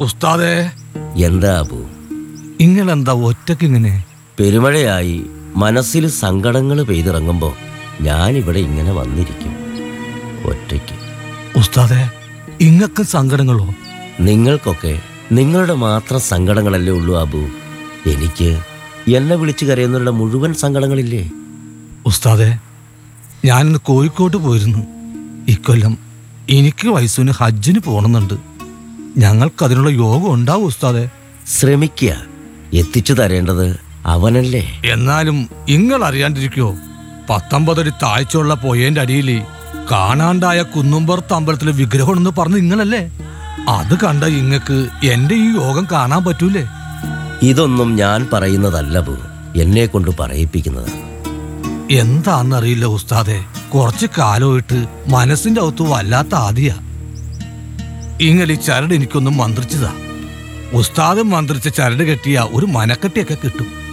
ഉസ്താദേ എന്താ അബു ഇങ്ങളെന്താ ഒറ്റക്കിങ്ങനെ പെരുമഴയായി മനസ്സിൽ സങ്കടങ്ങൾ പെയ്തിറങ്ങുമ്പോൾ ഞാനിവിടെ ഇങ്ങനെ വന്നിരിക്കും ഒറ്റയ്ക്ക് ഉസ്താദേ ഇങ്ങക്ക് സങ്കടങ്ങളോ നിങ്ങൾക്കൊക്കെ നിങ്ങളുടെ മാത്രം സങ്കടങ്ങളല്ലേ ഉള്ളൂ അബു എനിക്ക് എന്നെ വിളിച്ചു കരയുന്നവരുടെ മുഴുവൻ സങ്കടങ്ങളില്ലേ ഉസ്താദെ ഞാനിന്ന് കോഴിക്കോട്ട് പോയിരുന്നു ഇക്കൊല്ലം എനിക്ക് വയസ്സുവിന് ഹജ്ജിന് പോകണമെന്നുണ്ട് ഞങ്ങൾക്കതിനുള്ള യോഗം ഉണ്ടാവും ഉസ്താദെ ശ്രമിക്കുക എത്തിച്ചു തരേണ്ടത് അവനല്ലേ എന്നാലും ഇങ്ങൾ അറിയാണ്ടിരിക്കോ പത്തൊമ്പതടി താഴ്ചയുള്ള പൊയേന്റെ അടിയിൽ കാണാണ്ടായ കുന്നുംപുറത്ത് അമ്പലത്തിലെ വിഗ്രഹമെന്ന് പറഞ്ഞ് ഇങ്ങളല്ലേ അത് കണ്ട ഇങ്ങക്ക് എന്റെ ഈ യോഗം കാണാൻ പറ്റൂലേ ഇതൊന്നും ഞാൻ പറയുന്നതല്ല ബു എന്നെ കൊണ്ട് പറയിപ്പിക്കുന്നത് എന്താന്നറിയില്ല ഉസ്താദെ കുറച്ച് കാലമായിട്ട് മനസ്സിന്റെ അകത്ത് വല്ലാത്ത ആദിയാ ഇങ്ങനെ ഈ ചരട് എനിക്കൊന്നും മന്ത്രിച്ചതാ ഉസ്താദ് മന്ത്രിച്ച ചരട് കെട്ടിയ ഒരു മനക്കെട്ടിയൊക്കെ കിട്ടും